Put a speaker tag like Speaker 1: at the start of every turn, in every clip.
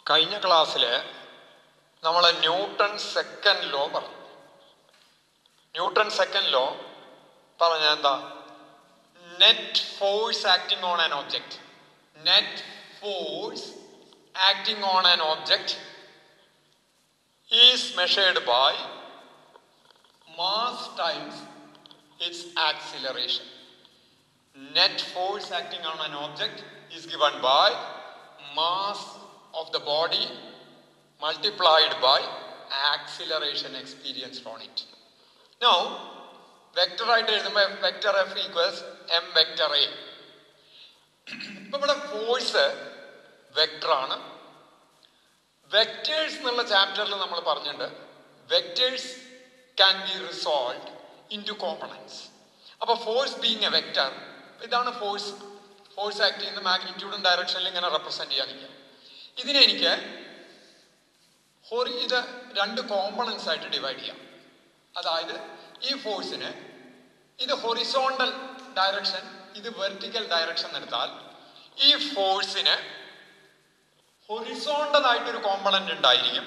Speaker 1: കഴിഞ്ഞ ക്ലാസ്സിൽ നമ്മൾ ന്യൂട്ടൺ സെക്കൻഡ് ലോ പറഞ്ഞു ന്യൂട്ടൺ സെക്കൻഡ് ലോ പറഞ്ഞ എന്താ net force acting on an object net force acting on an object is measured by mass times its acceleration. Net force acting on an object is given by mass of the body multiplied by acceleration experienced on it. Now, vector ആയിട്ട് എഴുതുമ്പോൾ vector F equals M vector A ഇപ്പൊ ഇവിടെ force vector ആണ് vectors എന്നുള്ള ചാപ്റ്ററിൽ നമ്മൾ പറഞ്ഞിട്ടുണ്ട് vectors can be resolve into components അപ്പൊ ഫോഴ്സ് ബീങ് എ വെക്ടർ ഇതാണ് ഫോഴ്സ് ഫോഴ്സ് ആക്ട് ചെയ്യുന്ന മാഗ്നിറ്റ്യൂഡും ഡയറക്ഷനിൽ ഇങ്ങനെ റെപ്രസെന്റ് ചെയ്യാൻ നിൽക്കുക ഇതിനെ എനിക്ക് ഹൊറി ഇത് രണ്ട് കോമ്പണൻസ് ആയിട്ട് ഡിവൈഡ് ചെയ്യാം അതായത് ഈ ഫോഴ്സിന് ഇത് ഹൊറിസോണ്ടൽ ഡയറക്ഷൻ ഇത് വെർട്ടിക്കൽ ഡയറക്ഷൻ എടുത്താൽ ഈ ഫോഴ്സിന് ഹൊറിസോണ്ടൽ ആയിട്ടൊരു കോമ്പണന്റ് ഉണ്ടായിരിക്കും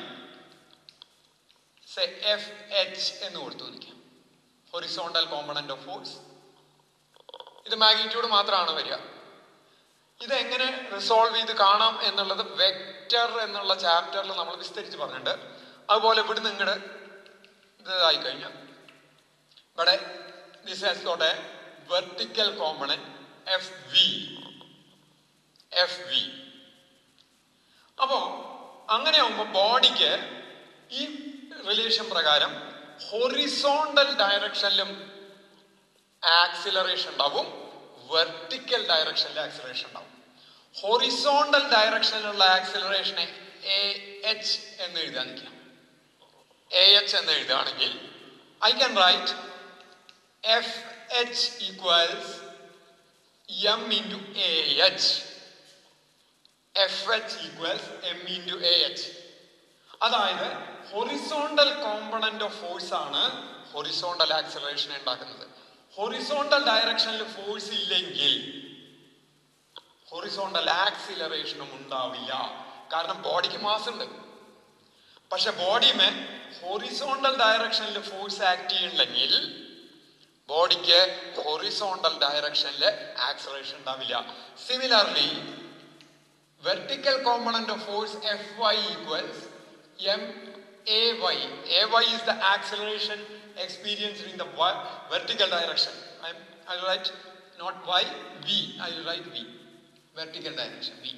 Speaker 1: സെ എഫ് എച്ച് എന്ന് കൊടുത്തു നിൽക്കാം ഹൊറിസോണ്ടൽ കോമ്പണന്റ് ഓഫ് ഫോഴ്സ് ഇത് മാഗ്നിറ്റ്യൂഡ് മാത്രമാണ് വരിക ഇത് എങ്ങനെ റിസോൾവ് ചെയ്ത് കാണാം എന്നുള്ളത് വെക്റ്റർ എന്നുള്ള ചാപ്റ്ററിൽ നമ്മൾ വിസ്തരിച്ച് പറഞ്ഞിട്ടുണ്ട് അതുപോലെ ഇവിടുന്ന് ഇങ്ങോട്ട് ഇതായി കഴിഞ്ഞാൽ ഇവിടെ this has got a vertical component F V F V അപ്പോ അങ്ങനെ ആവുമ്പോൾ ബോഡിക്ക് ഈ റിലേഷൻ പ്രകാരം ഹൊറിസോണ്ടൽ ഡയറക്ഷനിലും ആക്സിലറേഷൻ ഉണ്ടാവും വെർട്ടിക്കൽ ഡയറക്ഷനിൽ ആക്സിലറേഷൻ ഉണ്ടാവും ഹൊറിസോണ്ടൽ ഡയറക്ഷനിലുള്ള ആക്സിലറേഷനെ എ എച്ച് എന്ന് എഴുതാൻ നിൽക്കാം എ എച്ച് എന്ന് എഴുതുകയാണെങ്കിൽ I can write F H equals M into A H F H equals M into A H അതായത് ഹൊറിസോണ്ടൽ കോമ്പണന്റ് ഓഫ് ഫോഴ്സ് ആണ് ഹൊറിസോണ്ടൽ ആക്സിലറേഷൻ ഉണ്ടാക്കുന്നത് ഹൊറിസോണ്ടൽ ഡയറക്ഷനിൽ ഫോഴ്സ് ഇല്ലെങ്കിൽ ഹൊറിസോണ്ടൽ ആക്സിലറേഷനും ഉണ്ടാവില്ല കാരണം ബോഡിക്ക് മാസ് ഉണ്ട് പക്ഷെ ബോഡിമേ ഹൊറിസോണ്ടൽ ഡയറക്ഷനിൽ ഫോഴ്സ് ആക്ട് ചെയ്യണമെങ്കിൽ ബോഡിക്ക് ഹൊറിസോണ്ടൽ ഡയറക്ഷനിൽ ആക്സിലറേഷൻ ഉണ്ടാവില്ല similarly vertical component of force F Y equals M a y a y is the acceleration experienced in the y- vertical direction i'm i'll write not y v i'll write v vertical direction v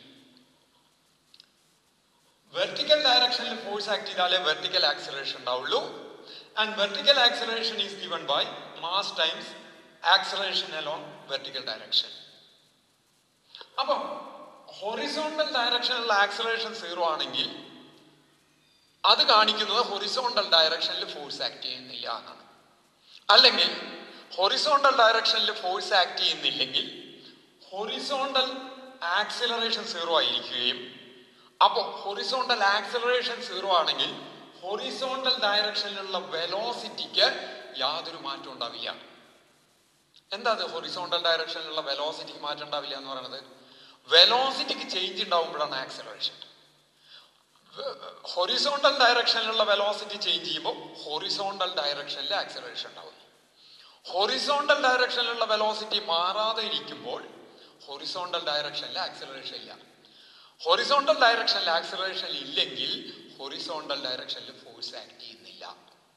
Speaker 1: vertical ഡയറക്ഷനിൽ force act ചെയ്താലേ vertical acceleration ഉണ്ടാവുള്ളൂ and vertical acceleration is given by mass times acceleration along vertical direction അപ്പം horizontal ഡയറക്ഷനിലുള്ള acceleration zero ആണെങ്കിൽ അത് കാണിക്കുന്നത് horizontal ഡയറക്ഷനിൽ force act ചെയ്യുന്നില്ല എന്നാണ് അല്ലെങ്കിൽ ഹൊറിസോണ്ടൽ ഡയറക്ഷനിൽ ഫോഴ്സ് ആക്ട് ചെയ്യുന്നില്ലെങ്കിൽ ഹൊറിസോണ്ടൽ ആക്സിലറേഷൻ സീറോ ആയിരിക്കുകയും അപ്പോൾ ഹൊറിസോണ്ടൽ ആക്സിലറേഷൻ സീറോ ആണെങ്കിൽ ഹൊറിസോണ്ടൽ ഡയറക്ഷനിലുള്ള വെലോസിറ്റിക്ക് യാതൊരു മാറ്റം ഉണ്ടാവില്ല എന്താ അത് ഹൊറിസോണ്ടൽ ഡയറക്ഷനിലുള്ള വെലോസിറ്റിക്ക് മാറ്റം ഉണ്ടാവില്ല എന്ന് പറയുന്നത് വെലോസിറ്റിക്ക് ചേഞ്ച് ഉണ്ടാവുമ്പോഴാണ് ആക്സിലറേഷൻ ഹൊറിസോണ്ടൽ ഡയറക്ഷനിലുള്ള വെലോസിറ്റി ചേഞ്ച് ചെയ്യുമ്പോൾ ഹൊറിസോണ്ടൽ ഡയറക്ഷനിൽ ആക്സിലറേഷൻ ഉണ്ടാവുന്നു ഹൊറിസോണ്ടൽ ഡയറക്ഷനിലുള്ള വെലോസിറ്റി മാറാതെ ഇരിക്കുമ്പോൾ ഹൊറിസോണ്ടൽ ഡയറക്ഷനിൽ ആക്സിലറേഷൻ ഇല്ല ഹൊറിസോണ്ടൽ ഡയറക്ഷനിൽ ആക്സിലറേഷൻ ഇല്ലെങ്കിൽ ഹൊറിസോണ്ടൽ ഡയറക്ഷനിൽ ഫോഴ്സ് ആക്ട് ചെയ്യുന്നില്ല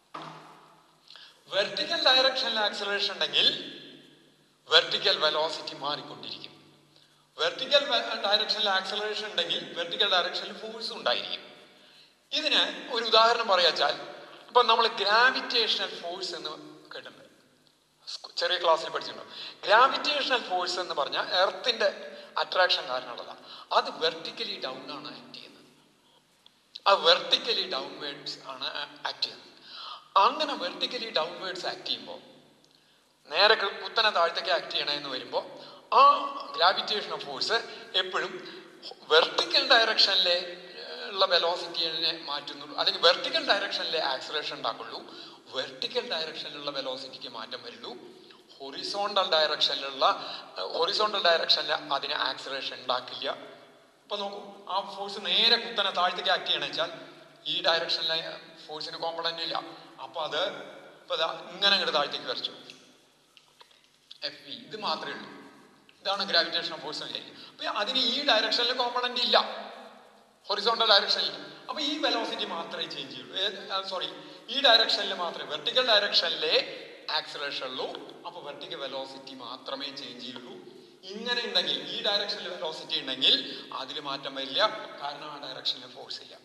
Speaker 1: വെർട്ടിക്കൽ ഡയറക്ഷനിൽ ആക്സിലറേഷൻ ഉണ്ടെങ്കിൽ വെർട്ടിക്കൽ വെലോസിറ്റി മാറിക്കൊണ്ടിരിക്കും വെർട്ടിക്കൽ ഡയറക്ഷനിൽ ആക്സലറേഷൻ ഉണ്ടെങ്കിൽ വെർട്ടിക്കൽ ഡയറക്ഷനിൽ ഫോഴ്സ് ഉണ്ടായിരിക്കും ഇതിന് ഒരു ഉദാഹരണം പറയാച്ചാൽ ഇപ്പൊ നമ്മൾ ഗ്രാവിറ്റേഷണൽ ഫോഴ്സ് എന്ന് കേട്ടിട്ടുണ്ട് ചെറിയ ക്ലാസ്സിൽ പഠിച്ചിട്ടുണ്ടോ ഗ്രാവിറ്റേഷണൽ ഫോഴ്സ് എന്ന് പറഞ്ഞാൽ എർത്തിന്റെ അട്രാക്ഷൻ കാരണമുള്ളതാണ് അത് വെർട്ടിക്കലി ഡൗൺ ആണ് ആക്ട് ചെയ്യുന്നത് അത് വെർട്ടിക്കലി ഡൗൺവേർഡ്സ് ആണ് ആക്ട് ചെയ്യുന്നത് അങ്ങനെ വെർട്ടിക്കലി ഡൗൺവേർഡ്സ് ആക്ട് ചെയ്യുമ്പോൾ നേരെ കുത്തനെ താഴത്തേക്ക് ആക്ട് ചെയ്യണമെന്ന് വരുമ്പോൾ ആ ഗ്രാവിറ്റേഷൻ ഓഫ് ഫോഴ്സ് എപ്പോഴും വെർട്ടിക്കൽ ഡയറക്ഷനിലെ ഉള്ള വെലോസിറ്റിയെ മാറ്റുന്നുള്ളൂ അല്ലെങ്കിൽ വെർട്ടിക്കൽ ഡയറക്ഷനിലെ ആക്സിലേഷൻ ഉണ്ടാക്കുള്ളൂ വെർട്ടിക്കൽ ഡയറക്ഷനിലുള്ള വെലോസിറ്റിക്ക് മാറ്റം വരുള്ളൂ ഹൊറിസോണ്ടൽ ഡയറക്ഷനിലുള്ള ഹൊറിസോണ്ടൽ ഡയറക്ഷനിൽ അതിന് ആക്സിലേഷൻ ഉണ്ടാക്കില്ല ഇപ്പൊ നോക്കൂ ആ ഫോഴ്സ് നേരെ കുത്തനെ താഴത്തേക്ക് ആക്ട് ചെയ്യണം വെച്ചാൽ ഈ ഡയറക്ഷനിലെ ഫോഴ്സിന് കോമ്പണന്റ് ഇല്ല അപ്പൊ അത് ഇപ്പൊ ദാ ഇങ്ങനെ അങ്ങോട്ട് താഴത്തേക്ക് വരച്ചു എഫ് വി ഇത് മാത്രമേ ഉള്ളൂ ഇതാണ് ഗ്രാവിറ്റേഷൻ ഫോഴ്സ് വിചാരിക്കും അപ്പൊ അതിന് ഈ ഡയറക്ഷനിൽ കോമ്പണന്റ് ഇല്ല ഹൊറിസോണ്ടൽ ഡയറക്ഷനിൽ അപ്പൊ ഈ വെലോസിറ്റി മാത്രമേ ചേഞ്ച് ചെയ്യുള്ളൂ സോറി ഈ ഡയറക്ഷനിൽ മാത്രമേ വെർട്ടിക്കൽ ഡയറക്ഷനിലെ ആക്സിലേഷൻ ഉള്ളൂ അപ്പൊ വെർട്ടിക്കൽ വെലോസിറ്റി മാത്രമേ ചേഞ്ച് ചെയ്യുള്ളൂ ഇങ്ങനെ ഉണ്ടെങ്കിൽ ഈ ഡയറക്ഷനിൽ വെലോസിറ്റി ഉണ്ടെങ്കിൽ അതിൽ മാറ്റം വരില്ല കാരണം ആ ഡയറക്ഷനിൽ ഫോഴ്സ് ഇല്ല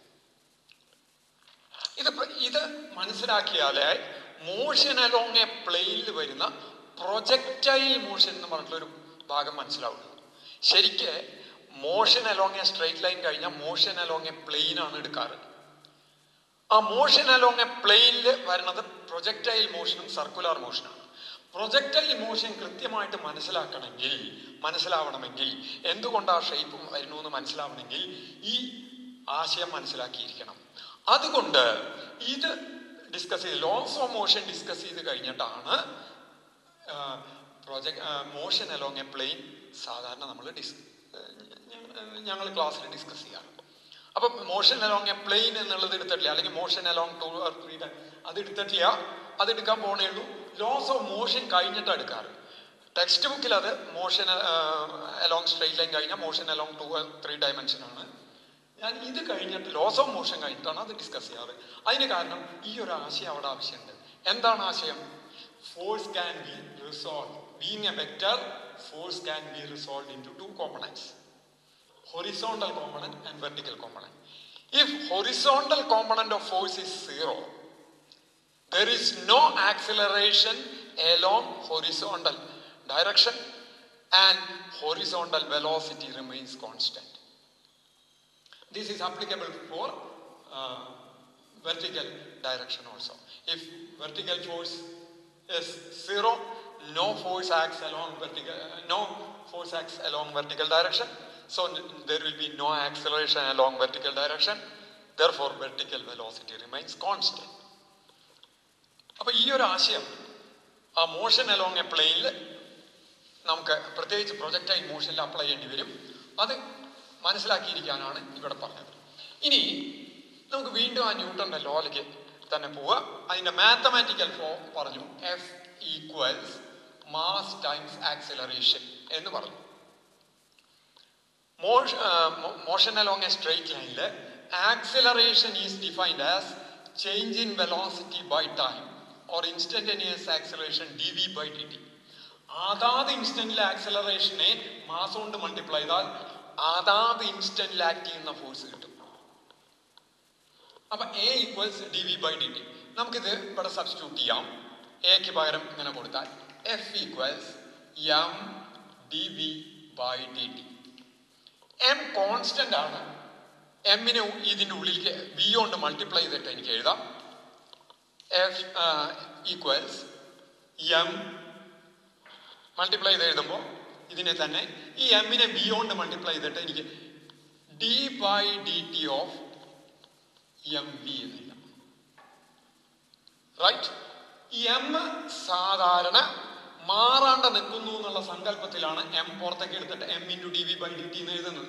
Speaker 1: ഇത് പ്ര- ഇത് മനസ്സിലാക്കിയാലേ മോഷൻ അലോങ് എ പ്ലെയിനിൽ വരുന്ന പ്രൊജക്റ്റൈൽ മോഷൻ എന്ന് പറഞ്ഞിട്ടുള്ള ഒരു ഭാഗം മനസ്സിലാവുള്ളൂ ശരിക്ക് motion along a straight line കഴിഞ്ഞാൽ മോഷൻ അലോങ് എ പ്ലെയിൻ ആണ് എടുക്കാറ് ആ മോഷൻ അലോങ് എ പ്ലെയിനിൽ വരുന്നത് പ്രൊജക്റ്റൈൽ മോഷനും സർക്കുലർ മോഷനാണ് പ്രൊജക്റ്റൈൽ മോഷൻ കൃത്യമായിട്ട് മനസ്സിലാക്കണമെങ്കിൽ മനസ്സിലാവണമെങ്കിൽ എന്തുകൊണ്ട് ആ ഷേപ്പ് വരുന്നു എന്ന് മനസ്സിലാവണമെങ്കിൽ ഈ ആശയം മനസ്സിലാക്കിയിരിക്കണം അതുകൊണ്ട് ഇത് ഡിസ്കസ് ചെയ്ത് ലോസ് ഓഫ് മോഷൻ ഡിസ്കസ് ചെയ്ത് കഴിഞ്ഞിട്ടാണ് project motion along a plane സാധാരണ നമ്മൾ ഡിസ് ഞങ്ങൾ ക്ലാസ്സിൽ ഡിസ്കസ് ചെയ്യാറുണ്ട് അപ്പൊ മോഷൻ അലോങ് എ പ്ലെയിൻ എന്നുള്ളത് എടുത്തിട്ടില്ല അല്ലെങ്കിൽ motion along two or three അത് എടുത്തിട്ടില്ല അത് എടുക്കാൻ പോണേ ഉള്ളൂ ലോസ് ഓഫ് മോഷൻ കഴിഞ്ഞിട്ട് എടുക്കാറ് ടെക്സ്റ്റ് ബുക്കിൽ അത് മോഷൻ അലോങ് സ്ട്രെയിറ്റ് ലൈൻ കഴിഞ്ഞാൽ motion along two three dimension ആണ് ഞാൻ ഇത് കഴിഞ്ഞിട്ട് ലോസ് ഓഫ് മോഷൻ കഴിഞ്ഞിട്ടാണ് അത് ഡിസ്കസ് ചെയ്യാറ് അതിന് കാരണം ഈ ഒരു ആശയം അവിടെ ആവശ്യമുണ്ട് എന്താണ് ആശയം force can be resolve being a vector force can be resolve into two components horizontal component and vertical component. If horizontal component of force is zero, there is no acceleration along horizontal direction and horizontal velocity remains constant. This is applicable for uh, vertical direction also. If vertical force is zero, no force acts along vertical, uh, no force acts along vertical direction. So n- there will be no acceleration along vertical direction. Therefore, vertical velocity remains constant. അപ്പൊ ഈ ഒരു ആശയം ആ motion along a പ്ലെയിനിൽ നമുക്ക് പ്രത്യേകിച്ച് projectile മോഷനിൽ apply ചെയ്യേണ്ടി വരും അത് മനസ്സിലാക്കിയിരിക്കാനാണ് ഇവിടെ പറഞ്ഞത് ഇനി നമുക്ക് വീണ്ടും ആ ന്യൂട്ടന്റെ ലോയിലേക്ക് തന്നെ പോവുക അതിന്റെ മാത്തമാറ്റിക്കൽ ഫോം പറഞ്ഞു F equals mass times acceleration എന്ന് പറഞ്ഞു മോഷൻ അലോങ് എ സ്ട്രെയിറ്റ് ലൈനിൽ acceleration is defined as change in velocity by time or instantaneous acceleration D V by D T അതാത് ഇൻസ്റ്റന്റിലെ ആക്സിലറേഷനെ മാസം കൊണ്ട് മൾട്ടിപ്ലൈ ചെയ്താൽ അതാത് ഇൻസ്റ്റന്റിൽ ആക്ട് ചെയ്യുന്ന ഫോഴ്സ് കിട്ടും അപ്പൊ A equals D V by D T നമുക്കിത് ഇവിടെ സബ്സ്റ്റിറ്റ്യൂട്ട് ചെയ്യാം എക്ക് പകരം ഇങ്ങനെ കൊടുത്താൽ F equals M D V by D T M constant ആണ് എമ്മിനെ ഇതിന്റെ ഉള്ളിലേക്ക് വി കൊണ്ട് മൾട്ടിപ്ലൈ ചെയ്തിട്ട് എനിക്ക് എഴുതാം എഫ് ഈക്വൽസ് എം മൾട്ടിപ്ലൈ ചെയ്ത് എഴുതുമ്പോൾ ഇതിനെ തന്നെ ഈ എമ്മിനെ ബി കൊണ്ട് മൾട്ടിപ്ലൈ ചെയ്തിട്ട് എനിക്ക് D by D T of M V എന്ന് എഴുതാം റൈറ്റ് ഈ എം സാധാരണ മാറാണ്ട് നിൽക്കുന്നു എന്നുള്ള സങ്കല്പത്തിലാണ് എം പുറത്തേക്ക് എടുത്തിട്ട് M into D V by D T എന്ന് എഴുതുന്നത്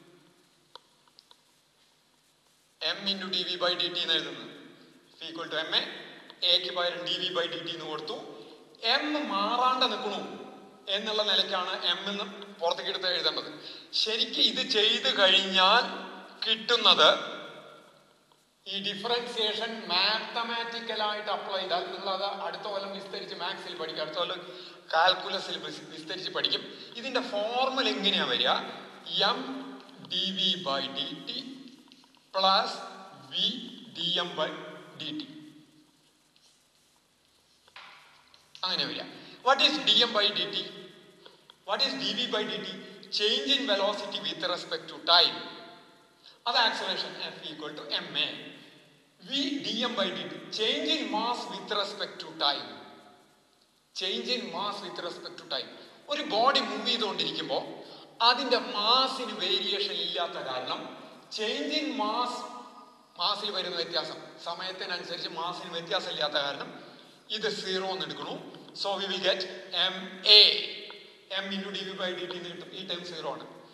Speaker 1: M into D V by D T എന്ന് എഴുതുന്നത് ഈക്വൽ ടു എം എ എക്ക് പകരം D V by D T എന്ന് കൊടുത്തു എം മാറാണ്ട് നിൽക്കണു എന്നുള്ള നിലയ്ക്കാണ് എം എന്ന് പുറത്തേക്ക് എടുത്ത് എഴുതേണ്ടത് ശരിക്കും ഇത് ചെയ്തു കഴിഞ്ഞാൽ കിട്ടുന്നത് ഈ ഡിഫറൻസിയേഷൻ മാത്തമാറ്റിക്കലായിട്ട് അപ്ലൈ ചെയ്താൽ നിങ്ങൾ അത് അടുത്ത കൊല്ലം വിസ്തരിച്ച് മാത്സിൽ പഠിക്കും അടുത്ത കൊല്ലം കാൽക്കുലസിൽ വിസ്തരിച്ച് പഠിക്കും ഇതിന്റെ ഫോർമുല എങ്ങനെയാ വരിക M D V by D T plus V D M by D T അങ്ങനെ വരിക what is D M by D T what is D V by D T change in velocity with respect to time അത് acceleration F equal to M A V D M by D T change in mass with respect to time change in mass with respect to time ഒരു body move ചെയ്തുകൊണ്ടിരിക്കുമ്പോൾ അതിന്റെ മാസിന് variation ഇല്ലാത്ത കാരണം change in mass മാസിൽ വരുന്ന വ്യത്യാസം സമയത്തിനനുസരിച്ച് മാസിന് വ്യത്യാസം ഇല്ലാത്ത കാരണം ഇത് സീറോ എന്ന് എടുക്കണു so we will get M A M into D V by D T എന്ന് കിട്ടും ഈ ടൈം സീറോ ആണ്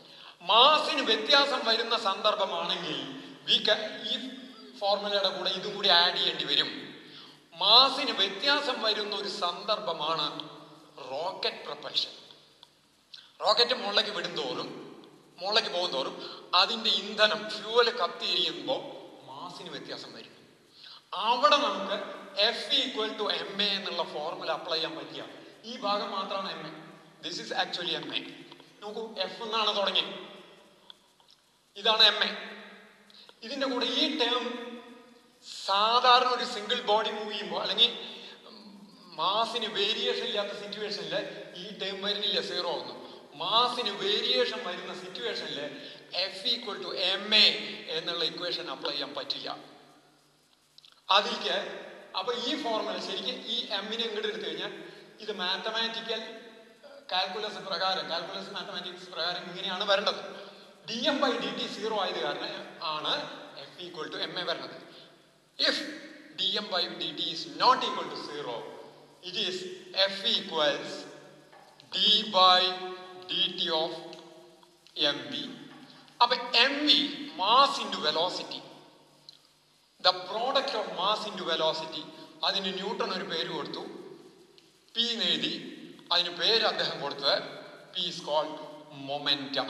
Speaker 1: മാസിന് വ്യത്യാസം വരുന്ന സന്ദർഭമാണെങ്കിൽ വി ഈ ഫോർമുലയുടെ കൂടെ ഇതും കൂടി ആഡ് ചെയ്യേണ്ടി വരും മാസിന് വ്യത്യാസം വരുന്ന ഒരു സന്ദർഭമാണ് റോക്കറ്റ് പ്രൊപ്പൽഷൻ റോക്കറ്റ് മുകളിലേക്ക് വിടുന്തോറും മുകളിലേക്ക് പോകുന്തോറും അതിന്റെ ഇന്ധനം ഫ്യൂവല് കത്തിയിരിക്കുമ്പോൾ മാസിന് വ്യത്യാസം വരും അവിടെ നമുക്ക് F equal to M A എന്നുള്ള ഫോർമുല അപ്ലൈ ചെയ്യാൻ പറ്റിയ ഈ ഭാഗം മാത്രമാണ് M A this is actually M A നോക്കൂ എഫ് എന്നാണ് തുടങ്ങി ഇതാണ് എം എ ഇതിന്റെ കൂടെ ഈ ടേം സാധാരണ ഒരു സിംഗിൾ ബോഡി മൂവ് ചെയ്യുമ്പോൾ അല്ലെങ്കിൽ മാസിന് വേരിയേഷൻ ഇല്ലാത്ത സിറ്റുവേഷനിൽ ഈ ടേം വരുന്നില്ല സീറോ ഒന്നും മാസിന് വേരിയേഷൻ വരുന്ന സിറ്റുവേഷനിൽ F equal to M A എന്നുള്ള ഇക്വേഷൻ അപ്ലൈ ചെയ്യാൻ പറ്റില്ല അതിലേക്ക് അപ്പൊ ഈ ഫോർമുല ശരിക്കും ഈ എമ്മിനെ ഇങ്ങോട്ട് എടുത്തു കഴിഞ്ഞാൽ ഇത് മാത്തമാറ്റിക്കൽ കാൽക്കുലസ് പ്രകാരം കാൽക്കുലസ് മാത്തമാറ്റിക്സ് പ്രകാരം ഇങ്ങനെയാണ് വരേണ്ടത് D M by D T zero ആയത് കാരണം ആണ് F equal to M A വരുന്നത് if D M by D T is not equal to zero it is F equals D by D T of M V അപ്പൊ M V mass into velocity the product of mass into velocity അതിന് ന്യൂട്ടൺ ഒരു പേര് കൊടുത്തു P എന്ന് എഴുതി അതിന് പേര് അദ്ദേഹം കൊടുത്തത് P is called momentum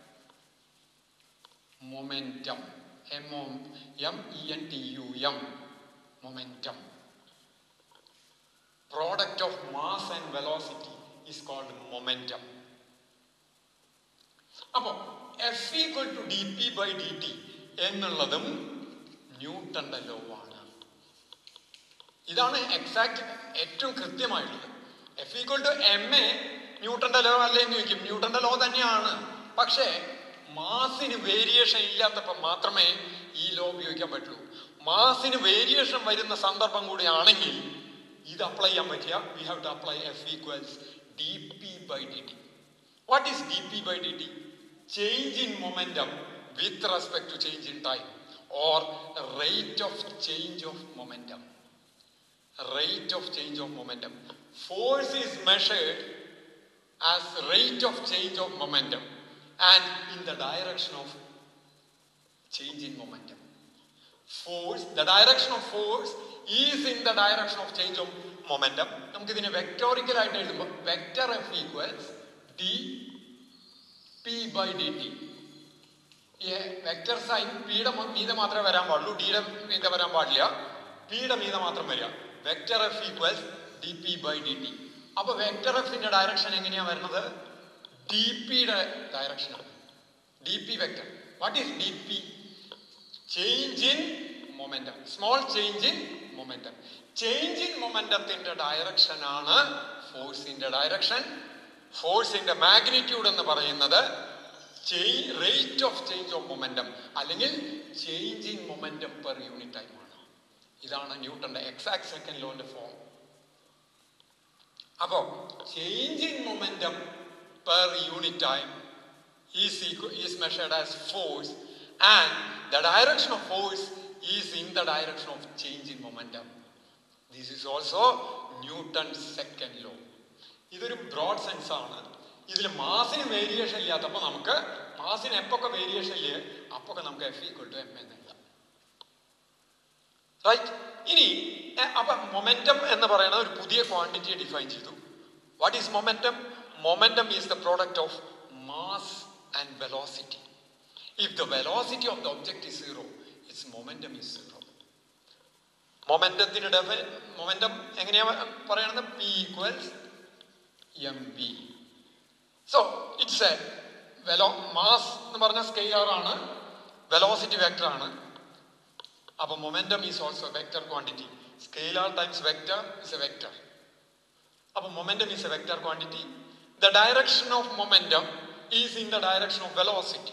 Speaker 1: momentum M O M E N T U M momentum product of mass and velocity is called momentum അപ്പോ F equal to D P by D T എന്നുള്ളതും ന്യൂട്ടന്റെ law ആണ് ഇതാണ് exact ഏറ്റവും കൃത്യമായിട്ടുള്ളത് F equal to M A ന്യൂട്ടന്റെ law അല്ലേ എന്ന് ചോദിക്കും ന്യൂട്ടന്റെ ലോ തന്നെയാണ് പക്ഷേ മാസിന് വേരിയേഷൻ ഇല്ലാത്തപ്പോൾ മാത്രമേ ഈ ലോ ഉപയോഗിക്കാൻ പറ്റുള്ളൂ മാസിന് വേരിയേഷൻ വരുന്ന സന്ദർഭം കൂടി ആണെങ്കിൽ ഇത് അപ്ലൈ ചെയ്യാൻ പറ്റിയ we have to apply F equals D P by D T what is D P by D T change in momentum with respect to change in time or rate of change of momentum. Rate of change of momentum. Force is measured as rate of change of momentum and in the direction of change in momentum. Force, the direction of force is in the direction of change of momentum. നമുക്ക് ഇതിനെ വെക്ടോറിക്കൽ ആയിട്ട് എഴുതുമ്പോൾ vector F equals D P by D T vector sign പിയുടെ മീത മാത്രമേ വരാൻ പാടുള്ളൂ ഡിയുടെ മീത വരാൻ പാടില്ല പിയുടെ മീത മാത്രം വരിക vector F equals D P by D T അപ്പൊ വെക്ടർ എഫിന്റെ ഡയറക്ഷൻ എങ്ങനെയാ വരുന്നത് ഡി പിയുടെ ഡയറക്ഷനാണ് D P vector what is D P change in momentum small change in momentum change in മൊമെന്റത്തിന്റെ ഡയറക്ഷൻ ആണ് ഫോഴ്സിന്റെ ഡയറക്ഷൻ ഫോഴ്സിന്റെ മാഗ്നിറ്റ്യൂഡ് എന്ന് പറയുന്നത് rate of change of momentum അല്ലെങ്കിൽ change in momentum per unit time ആണ് ഇതാണ് ന്യൂട്ടന്റെ എക്സാക്ട് സെക്കൻഡ് ലോന്റെ ഫോം അപ്പോ change in momentum per unit time is is measured as force and the direction of force is in the direction of change in momentum this is also Newton second law ഇതൊരു broad sense ആണ് ഇതിൽ മാസിന് variation ഇല്ലാത്തപ്പോൾ നമുക്ക് മാസിന് എപ്പൊക്കെ variation ഇല്ലേ അപ്പൊക്കെ നമുക്ക് F equal to M എന്ന് എഴുതാം റൈറ്റ് ഇനി എ- അപ്പൊ മൊമെന്റം എന്ന് പറയുന്ന ഒരു പുതിയ ക്വാണ്ടിറ്റിയെ ഡിഫൈൻ ചെയ്തു what is momentum momentum is the product of mass and velocity if the velocity of the object is zero its momentum is zero മൊമെന്റത്തിന് ഡെഫി മൊമെന്റം എങ്ങനെയാ പറയണത് P equals M B so it's a വെലോ mass എന്ന് പറഞ്ഞ scalar ആണ് velocity vector ആണ് അപ്പൊ momentum is also vector quantity scalar times vector is a vector അപ്പൊ momentum is a vector quantity the direction of momentum is in the direction of velocity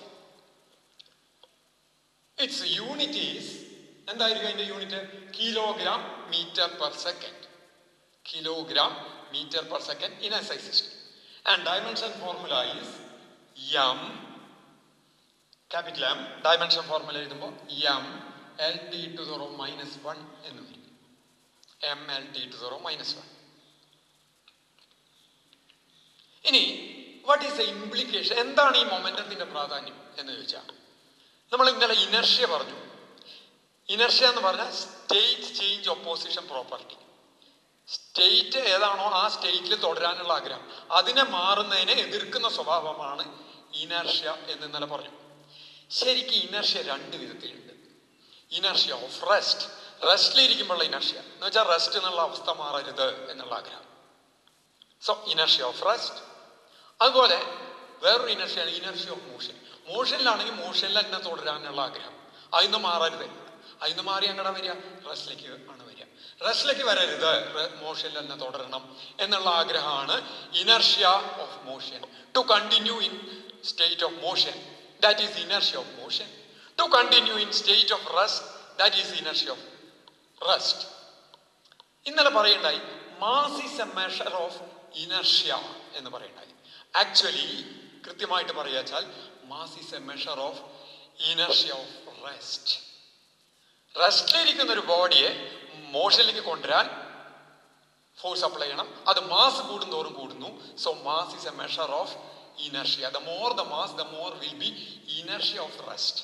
Speaker 1: its unit is എന്തായിരിക്കും അതിന്റെ unit kilogram metre per second kilogram meter per second in SI system. And dimension formula is m capital M dimension formula എഴുതുമ്പോൾ m l t to the row minus 1 എന്ന് വരും m l t to the row minus 1 ഇനി what is the implication എന്താണ് ഈ മൊമെന്റത്തിന്റെ പ്രാധാന്യം എന്ന് ചോദിച്ചാൽ നമ്മൾ ഇന്നലെ ഇനർഷ്യ പറഞ്ഞു ഇനർഷ്യ എന്ന് പറഞ്ഞാൽ state change opposition property state ഏതാണോ ആ സ്റ്റേറ്റിൽ തുടരാനുള്ള ആഗ്രഹം അതിനെ മാറുന്നതിനെ എതിർക്കുന്ന സ്വഭാവമാണ് ഇനർഷ്യ എന്ന് ഇന്നലെ പറഞ്ഞു ശരിക്കും ഇനർഷ്യ രണ്ട് വിധത്തിലുണ്ട് ഇനർഷ്യ ഓഫ് റെസ്റ്റ് റെസ്റ്റിലിരിക്കുമ്പോഴുള്ള ഇനർഷ്യ എന്ന് വെച്ചാൽ റെസ്റ്റ് എന്നുള്ള അവസ്ഥ മാറരുത് എന്നുള്ള ആഗ്രഹം സോ ഇനർഷ്യ ഓഫ് റെസ്റ്റ് അതുപോലെ വേറൊരു ഇനർഷ്യയാണ് ഇനർഷ്യ ഓഫ് മോഷൻ മോഷനിലാണെങ്കിൽ മോഷനിൽ തന്നെ തുടരാനുള്ള ആഗ്രഹം അതിന്ന് മാറരുത് അതിന്ന് മാറി അങ്ങടെ വരിക റെസ്റ്റിലേക്ക് ആണ് വരിക റെസ്റ്റിലേക്ക് വരരുത് മോഷനിൽ തന്നെ തുടരണം എന്നുള്ള ആഗ്രഹമാണ് inertia of motion to continue in state of motion that is inertia of motion to continue in state of rest that is inertia of rest ഇന്നലെ പറയണ്ടായി mass is a measure of inertia എന്ന് പറയണ്ടായി actually കൃത്യമായിട്ട് പറയാച്ചാൽ mass is a measure of inertia of rest റെസ്റ്റിലിരിക്കുന്ന ഒരു ബോഡിയെ മോഷനിലേക്ക് കൊണ്ടുവരാൻ ഫോഴ്സ് അപ്ലൈ ചെയ്യണം അത് മാസ് കൂടുന്തോറും കൂടുന്നു so mass is a measure of inertia the more the mass the more will be inertia of rest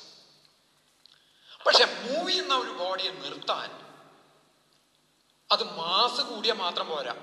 Speaker 1: പക്ഷെ മൂവ് ചെയ്യുന്ന ഒരു ബോഡിയെ നിർത്താൻ അത് മാസ് കൂടിയാൽ മാത്രം പോരാ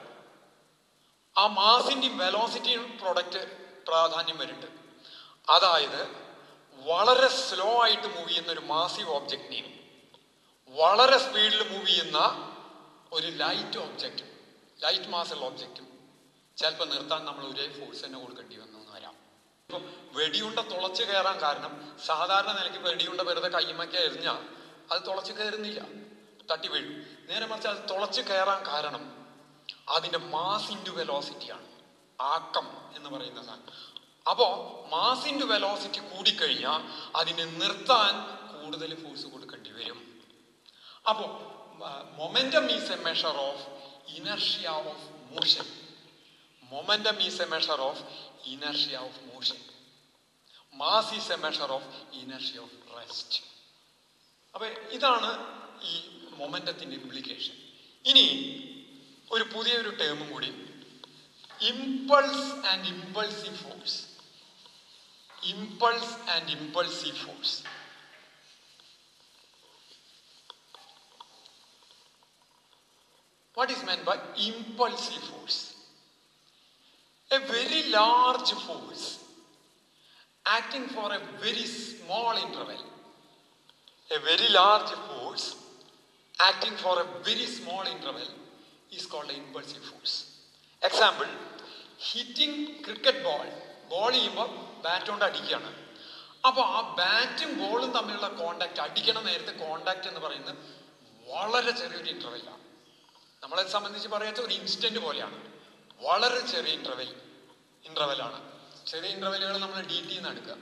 Speaker 1: ആ മാസിന്റെയും വെലോസിറ്റിയും പ്രൊഡക്റ്റ് പ്രാധാന്യം വരുന്നുണ്ട് അതായത് വളരെ സ്ലോ ആയിട്ട് മൂവ് ചെയ്യുന്ന ഒരു മാസീവ് ഓബ്ജക്റ്റിനെയും വളരെ സ്പീഡിൽ മൂവ് ചെയ്യുന്ന ഒരു ലൈറ്റ് ഓബ്ജക്റ്റും ലൈറ്റ് മാസുള്ള ഓബ്ജക്റ്റും ചിലപ്പോൾ നിർത്താൻ നമ്മൾ ഒരേ ഫോഴ്സ് തന്നെ കൊടുക്കേണ്ടി വന്നു എന്ന് വരാം ഇപ്പം വെടിയുണ്ട തുളച്ച് കയറാൻ കാരണം സാധാരണ നിലയ്ക്ക് വെടിയുണ്ട വെറുതെ കയ്യുമൊക്കെ എറിഞ്ഞാൽ അത് തുളച്ച് കയറുന്നില്ല തട്ടി വീഴും നേരെ മറിച്ച് അത് തുളച്ച് കയറാൻ കാരണം അതിന്റെ മാസ് ഇൻറ്റു വെലോസിറ്റിയാണ് ആക്കം എന്ന് പറയുന്ന സാധനം അപ്പോ മാസ് ഇൻറ്റു വെലോസിറ്റി കൂടിക്കഴിഞ്ഞാൽ അതിനെ നിർത്താൻ കൂടുതൽ ഫോഴ്സ് കൊടുക്കേണ്ടി വരും അപ്പോ momentum is a measure of inertia of motion momentum is a measure of inertia of motion mass is a measure of inertia of rest അപ്പൊ ഇതാണ് ഈ മൊമെന്റത്തിന്റെ ഇംപ്ലിക്കേഷൻ ഇനി ഒരു പുതിയൊരു ടേമും കൂടി impulse and impulsive force impulse and impulsive force What is meant by impulsive force? A very large force acting for a very small interval. A very large force acting for a very small interval is called an impulsive force. Example, hitting cricket ball. Ball ചെയ്യുമ്പോൾ bat കൊണ്ട് അടിക്കുകയാണ് അപ്പോൾ ആ ബാറ്റും ബോളും തമ്മിലുള്ള contact അടിക്കണ നേരത്തെ കോണ്ടാക്ട് എന്ന് പറയുന്നത് വളരെ ചെറിയൊരു ഇന്റർവെല്ലാണ് നമ്മളെ സംബന്ധിച്ച് പറയാത്ത ഒരു ഇൻസ്റ്റന്റ് പോലെയാണ് വളരെ ചെറിയ ഇന്റർവെൽ ഇന്റർവെലാണ് ചെറിയ ഇന്റർവെല്ലുകൾ നമ്മൾ ഡി ടി എന്ന് എടുക്കുക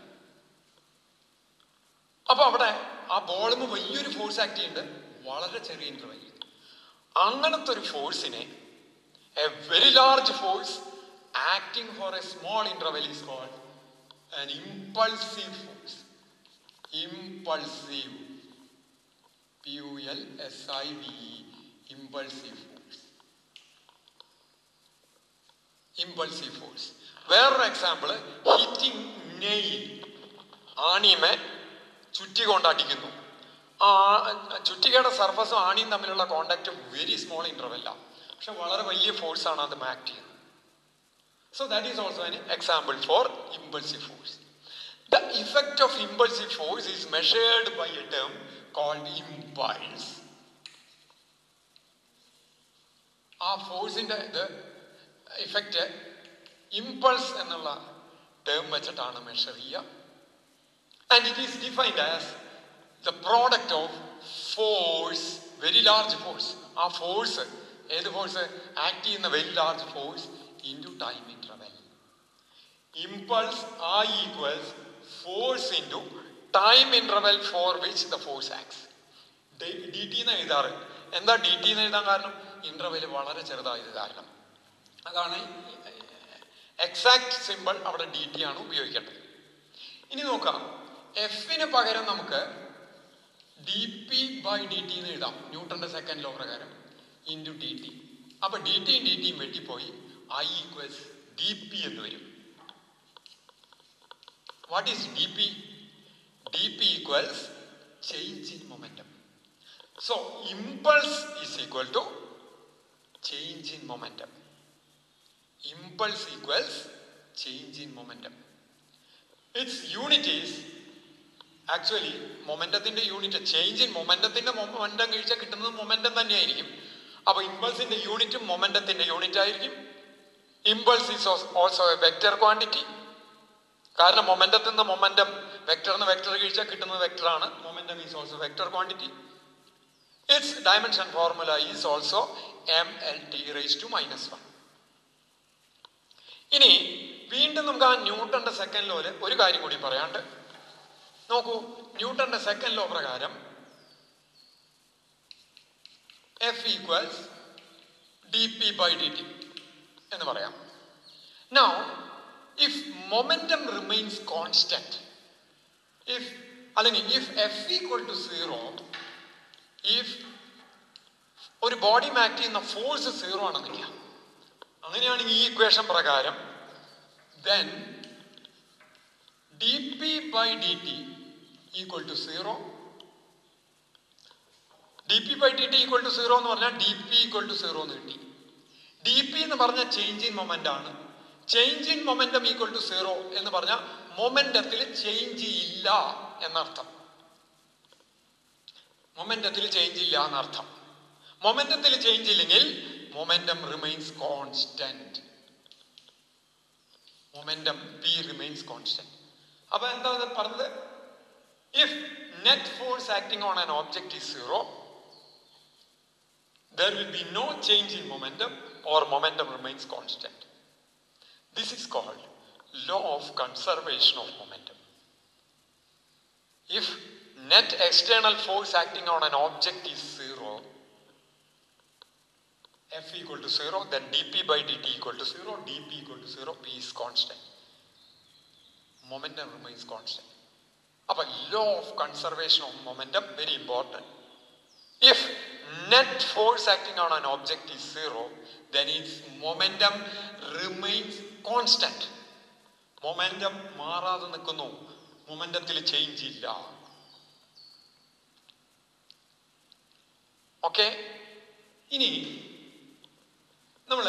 Speaker 1: അപ്പൊ അവിടെ ആ ബോളിന് വലിയൊരു ഫോഴ്സ് ആക്ട് ചെയ്യുന്നുണ്ട് വളരെ ചെറിയ ഇന്റർവെൽ അങ്ങനത്തെ ഒരു ഫോഴ്സിനെ a very large force acting for a small interval is called an impulsive force impulsive p u l s i v e impulsive force impulsive force വേറൊരു എക്സാമ്പിൾ ഹിറ്റിംഗ് നെയിൽ ആണിയമെ ചുറ്റി കൊണ്ട് അടിക്കുന്നു ആ ചുറ്റികയുടെ സർഫസും ആണിയും തമ്മിലുള്ള കോണ്ടാക്ട് വെരി സ്മോൾ ഇന്റർവെല്ലാണ് പക്ഷെ വളരെ വലിയ ഫോഴ്സ് ആണ് അത് ആക്ട് ചെയ്യുന്നത് so that is also an example for impulsive force the effect of impulsive force is measured by a term called impulse ആ ഫോഴ്സിന്റെ ഇത് ഇഫക്റ്റ് ഇമ്പൾസ് എന്നുള്ള ടേം വെച്ചിട്ടാണ് മെഷർ ചെയ്യുക and it is defined as the product of force very large force ആ force ഏത് force act ചെയ്യുന്ന very large force into time interval impulse ആ equals force into time interval for which the force acts D T എന്ന് എഴുതാറ് എന്താ D T എന്ന് എഴുതാൻ കാരണം ഇന്റർവെൽ വളരെ ചെറുതായത് കാരണം അതാണ് എക്സാക്ട് സിമ്പിൾ അവിടെ ഡി ടി ആണ് ഉപയോഗിക്കേണ്ടത് ഇനി നോക്കാം എഫിന് പകരം നമുക്ക് D P by D T എന്ന് എഴുതാം ന്യൂട്ടന്റെ സെക്കൻഡ് ലോ പ്രകാരം ഇൻറ്റു ഡി ടി അപ്പൊ ഡി ടിയും ഡി ടിയും വെട്ടിപ്പോയി ഐ ഈക്വൽസ് ഡി പി എന്ന് വരും what is D P D P equals change in momentum so impulse is equal to change in momentum impulse equals change in momentum its unit is actually മൊമെന്റത്തിന്റെ unit change in മൊമെന്റത്തിന്റെ momentum കഴിച്ചാൽ കിട്ടുന്നത് momentum തന്നെയായിരിക്കും അപ്പൊ ഇമ്പൾസിന്റെ യൂണിറ്റും മൊമെന്റത്തിന്റെ unit ആയിരിക്കും impulse is also a vector quantity കാരണം മൊമെന്റത്തിൽ നിന്ന് മൊമെന്റം വെക്ടറിന് വെക്ടർ കഴിച്ചാൽ കിട്ടുന്നത് വെക്ടർ ആണ് momentum is also vector quantity its dimension formula is also M L T raise to minus one ഇനി വീണ്ടും നമുക്ക് ആ ന്യൂട്ടന്റെ സെക്കൻഡ് ലോയില് ഒരു കാര്യം കൂടി പറയാണ്ട് നോക്കൂ ന്യൂട്ടന്റെ സെക്കൻഡ് ലോ പ്രകാരം F equals D P by D T എന്ന് പറയാം now if momentum remains constant if അല്ലെങ്കിൽ if F equal to zero if ഒരു ബോഡി ആക്ട് ചെയ്യുന്ന ഫോഴ്സ് സീറോ ആണെന്ന് വയ്ക്കാം അങ്ങനെയാണെങ്കിൽ ഈ ഇക്വേഷൻ പ്രകാരം then D P by D T equal to zero D P by D T equal to zero എന്ന് പറഞ്ഞാൽ D P equal to zero എന്ന് കിട്ടി ഡി പി എന്ന് പറഞ്ഞ ചേഞ്ച് ഇൻ മൊമെന്റ് ആണ് change in momentum equal to zero എന്ന് പറഞ്ഞാൽ മൊമെന്റത്തിൽ change ഇല്ല എന്നർത്ഥം മൊമെന്റത്തിൽ ചേഞ്ച് ഇല്ല എന്നർത്ഥം മൊമെന്റത്തിൽ ചേഞ്ച് ഇല്ലെങ്കിൽ momentum remains constant momentum P remains constant അപ്പൊ എന്താ ഇത് പറഞ്ഞത് if net force acting on an object is zero there will be no change in momentum or momentum remains constant. This is called law of conservation of momentum. If net external force acting on an object is zero, F equal to zero, then dP by dt equal to zero, dP equal to zero, P is constant. Momentum remains constant. But law of conservation of momentum, very important. If net force acting on an object is zero, then its momentum remains constant. Momentum മാറാതെ നിൽക്കുന്നു മൊമെന്റത്തിൽ change ഇല്ല okay ഇനി നമ്മള്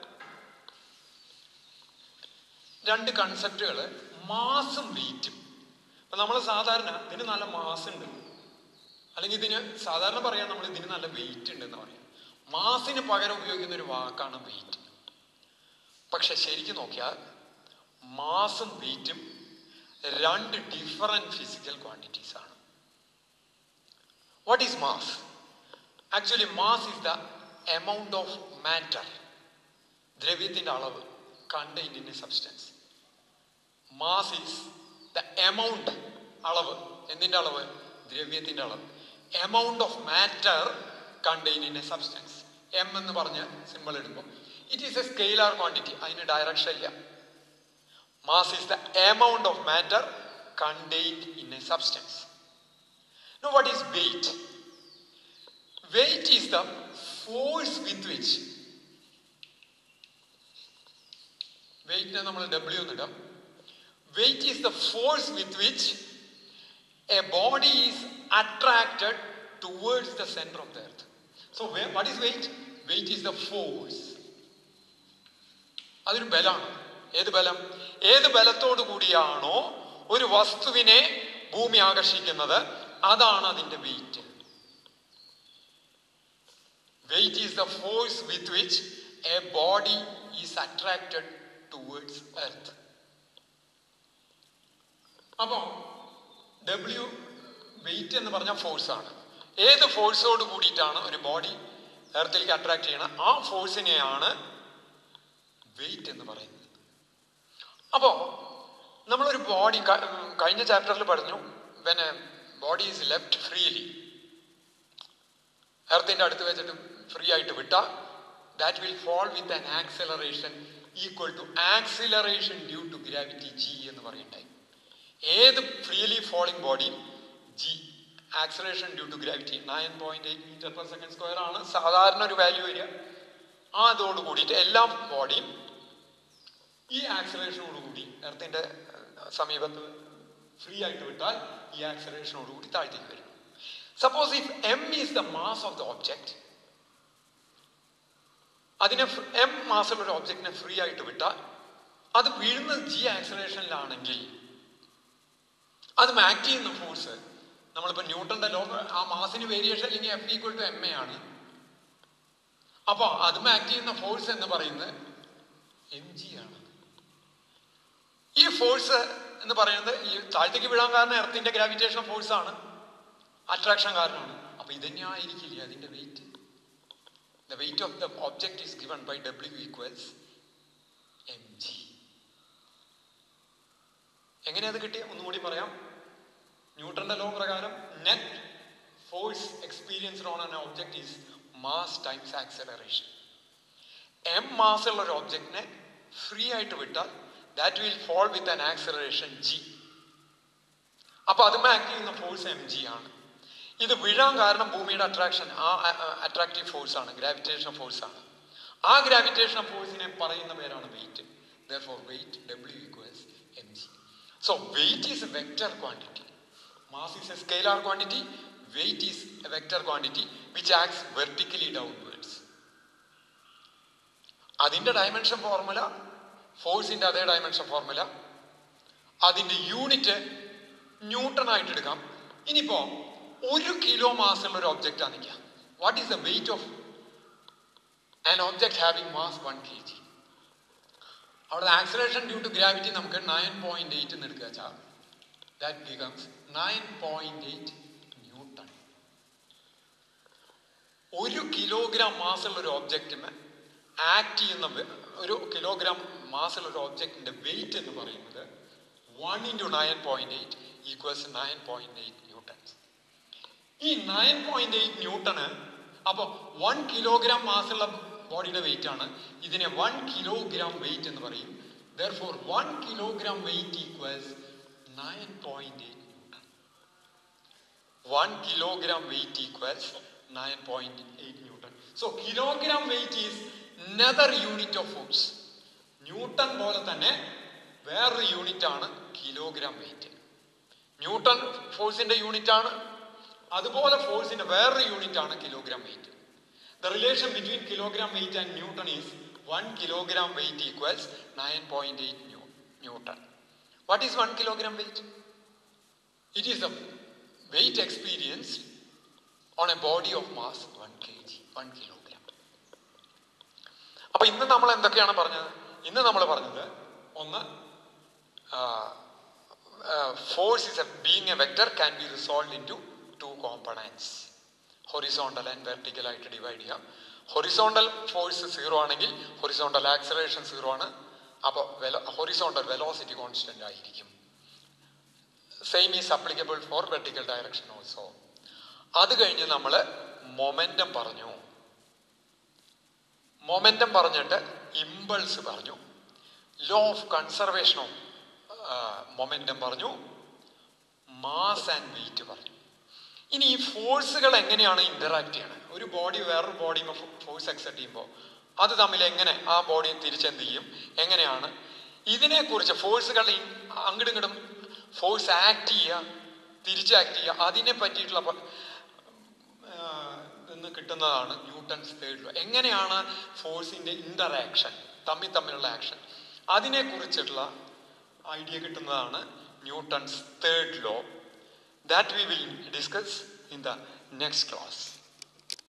Speaker 1: രണ്ട് കൺസെപ്റ്റുകൾ മാസും വെയിറ്റും അപ്പൊ നമ്മൾ സാധാരണ ഇതിന് നല്ല മാസ് ഉണ്ട് അല്ലെങ്കിൽ ഇതിന് സാധാരണ പറയാൻ നമ്മൾ ഇതിന് നല്ല വെയിറ്റ് ഉണ്ട് എന്ന് പറയാം മാസിന് പകരം ഉപയോഗിക്കുന്ന ഒരു വാക്കാണ് വെയിറ്റ് പക്ഷെ ശരിക്കും നോക്കിയാൽ മാസും വെയിറ്റും രണ്ട് ഡിഫറെന്റ് ഫിസിക്കൽ ക്വാണ്ടിറ്റീസ് ആണ് what is mass actually mass is the amount of matter ദ്രവ്യത്തിന്റെ അളവ് contained in a substance mass is the amount അളവ് എന്തിന്റെ അളവ് ദ്രവ്യത്തിന്റെ അളവ് amount of matter contain in a substance M എന്ന് പറഞ്ഞ് സിമ്പിൾ ഇടുമ്പോൾ it is a scalar quantity അതിന് ഡയറക്ഷൻ ഇല്ല mass is the amount of matter contained in a substance no what is weight weight is the force with which വെയിറ്റിനെ നമ്മൾ W എന്നിടാം weight is the force with which a body is attracted towards the center of the earth. So, where, what is weight? Weight is the force. അതൊരു ബലമാണ് ഏത് ബലം ഏത് ബലത്തോടു കൂടിയാണോ ഒരു വസ്തുവിനെ ഭൂമി ആകർഷിക്കുന്നത് അതാണ് അതിന്റെ weight weight is the force with which a body is attracted towards earth അപ്പം ഡബ്ല്യു വെയിറ്റ് എന്ന് പറഞ്ഞ ഫോഴ്സ് ആണ് ഏത് ഫോഴ്സോട് കൂടിയിട്ടാണ് ഒരു ബോഡി എർത്തിലേക്ക് അട്രാക്ട് ചെയ്യണം ആ ഫോഴ്സിനെയാണ് വെയിറ്റ് എന്ന് പറയുന്നത് അപ്പോ നമ്മളൊരു ബോഡി കഴിഞ്ഞ ചാപ്റ്ററിൽ പറഞ്ഞു when body is left freely എർത്തിന്റെ അടുത്ത് വെച്ചിട്ട് ഫ്രീ ആയിട്ട് വിട്ട that will fall with an acceleration equal to acceleration due to gravity G എന്ന് പറയുണ്ടായി ഏത് ഫ്രീലി ഫോളിംഗ് ബോഡിയും G acceleration due to gravity nine point eight metre per second square ആണ് സാധാരണ ഒരു വാല്യൂ വരിക ആ അതോട് കൂടിയിട്ട് എല്ലാ ബോഡിയും ഈ ആക്സലേഷനോട് കൂടി എർത്തിന്റെ സമീപത്ത് ഫ്രീ ആയിട്ട് വിട്ടാൽ ഈ ആക്സലേഷനോടുകൂടി താഴ്ത്തേക്ക് വരും suppose if M is the mass of the object അതിനെ എം മാസുള്ള ഒരു ഓബ്ജക്റ്റിനെ ഫ്രീ ആയിട്ട് വിട്ടാൽ അത് വീഴുന്നത് ജി ആക്സലേഷനിലാണെങ്കിൽ അത് ആക്ട് ചെയ്യുന്ന ഫോഴ്സ് നമ്മളിപ്പോൾ ന്യൂട്ടന്റെ ലോ ആ മാസിന് വേരിയേഷൻ അല്ലെങ്കിൽ F equal to M A ആണ് അപ്പോൾ അതും ആക്ട് ചെയ്യുന്ന ഫോഴ്സ് എന്ന് പറയുന്നത് എം ജി ആണ് ഈ ഫോഴ്സ് എന്ന് പറയുന്നത് ഈ താഴത്തേക്ക് വീഴാൻ കാരണം എർത്തിന്റെ ഗ്രാവിറ്റേഷൻ ഫോഴ്സ് ആണ് അട്രാക്ഷൻ കാരണമാണ് അപ്പൊ ഇതന്നെ ആയിരിക്കില്ലേ അതിന്റെ weight the weight of the object is given by W equals M G എങ്ങനെ അത് കിട്ടിയ ഒന്നുകൂടി പറയാം ന്യൂട്ടന്റെ ലോ പ്രകാരം net force experienced on an object is mass times acceleration M mass ഉള്ള ഒരു ഒബ്ജക്റ്റിനെ ഫ്രീ ആയിട്ട് വിട്ടാൽ that will fall with an acceleration G അപ്പൊ അതും ആക്ട് ചെയ്യുന്ന ഫോഴ്സ് എം ജി ആണ് ഇത് വീഴാൻ കാരണം ഭൂമിയുടെ അട്രാക്ഷൻ ആ അട്രാക്റ്റീവ് ഫോഴ്സ് ആണ് ഗ്രാവിറ്റേഷൻ ഫോഴ്സ് ആണ് ആ ഗ്രാവിറ്റേഷൻ ഫോഴ്സിനെ പറയുന്ന പേരാണ് weight for weight W equals M G so weight is a vector quantity mass is a scalar quantity weight is a vector quantity which acts vertically downwards അതിന്റെ dimension formula ഫോഴ്സിന്റെ അതേ dimension formula അതിന്റെ unit newton ആയിട്ട് എടുക്കാം ഇനിയിപ്പോ ഒരു kilo mass ഉള്ള ഒരു ഒബ്ജക്റ്റ് ആണ് നിൽക്കുക what is the weight of an object having mass one K G അവിടെ ആക്സലേഷൻ ഡ്യൂ ടു ഗ്രാവിറ്റി നമുക്ക് നയൻ പോയിന്റ് എയ്റ്റ് എന്ന് എടുക്കുക വെച്ചാൽ that becomes nine point eight newton ഒരു കിലോഗ്രാം മാസുള്ള ഒരു ഒബ്ജക്റ്റിന് ആക്ട് ചെയ്യുന്ന വെ- ഒരു കിലോഗ്രാം മാസുള്ള ഒരു ഒബ്ജക്റ്റിന്റെ വെയിറ്റ് എന്ന് പറയുന്നത് one into nine point eight equals nine point eight newtons ഈ നയൻ പോയിന്റ് എയ്റ്റ് ന്യൂട്ടണ് അപ്പൊ വൺ കിലോഗ്രാം മാസുള്ള ബോഡിയുടെ വെയിറ്റ് ആണ് ഇതിനെ വൺ കിലോഗ്രാം വെയിറ്റ് എന്ന് പറയും therefore one kilogram weight equals nine point eight newton one kilogram weight equals nine point eight newton so kilogram weight is neither unit of force newton പോലെ തന്നെ വേറൊരു unit ആണ് kilogram weight newton ഫോഴ്സിന്റെ unit ആണ് അതുപോലെ ഫോഴ്സിന്റെ വേറൊരു unit ആണ് kilogram weight the relation between kilogram weight and newton is one kilogram weight equals nine point eight newton what is one kilogram weight it is the weight experience on a body of mass one K G one kilogram അപ്പൊ ഇന്ന് നമ്മൾ എന്തൊക്കെയാണ് പറഞ്ഞത് ഇന്ന് നമ്മൾ പറഞ്ഞത് ഒന്ന് force is a being a vector can be resolve into two components horizontal and vertical ആയിട്ട് ഡിവൈഡ് ചെയ്യാം ഹൊറിസോണ്ടൽ ഫോഴ്സ് സീറോ ആണെങ്കിൽ ഹൊറിസോണ്ടൽ ആക്സലേഷൻ സീറോ ആണ് അപ്പോൾ ഹൊറിസോണ്ടൽ വെലോസിറ്റി കോൺസ്റ്റന്റ് ആയിരിക്കും same is applicable for vertical direction also അത് കഴിഞ്ഞ് നമ്മൾ momentum പറഞ്ഞു മൊമെന്റം പറഞ്ഞിട്ട് ഇമ്പൾസ് പറഞ്ഞു law of conservation of momentum പറഞ്ഞു മാസ് ആൻഡ് വെയിറ്റ് പറഞ്ഞു ഇനി ഈ ഫോഴ്സുകൾ എങ്ങനെയാണ് ഇന്ററാക്ട് ചെയ്യണത് ഒരു ബോഡി വേറൊരു ബോഡി ഫോഴ്സ് എക്സെപ്റ്റ് ചെയ്യുമ്പോൾ അത് തമ്മിൽ എങ്ങനെ ആ ബോഡിയെ തിരിച്ചെന്ത് ചെയ്യും എങ്ങനെയാണ് ഇതിനെക്കുറിച്ച് ഫോഴ്സുകൾ അങ്ങോട്ടും ഇങ്ങോട്ടും ഫോഴ്സ് ആക്ട് ചെയ്യുക തിരിച്ച് ആക്ട് ചെയ്യുക അതിനെ പറ്റിയിട്ടുള്ള പ- ആഹ് നിന്ന് കിട്ടുന്നതാണ് ന്യൂട്ടൺസ് തേർഡ് ലോ എങ്ങനെയാണ് ഫോഴ്സിന്റെ ഇന്ററാക്ഷൻ തമ്മിൽ തമ്മിലുള്ള ആക്ഷൻ അതിനെക്കുറിച്ചിട്ടുള്ള ഐഡിയ കിട്ടുന്നതാണ് newton's third law that we will discuss in the next class.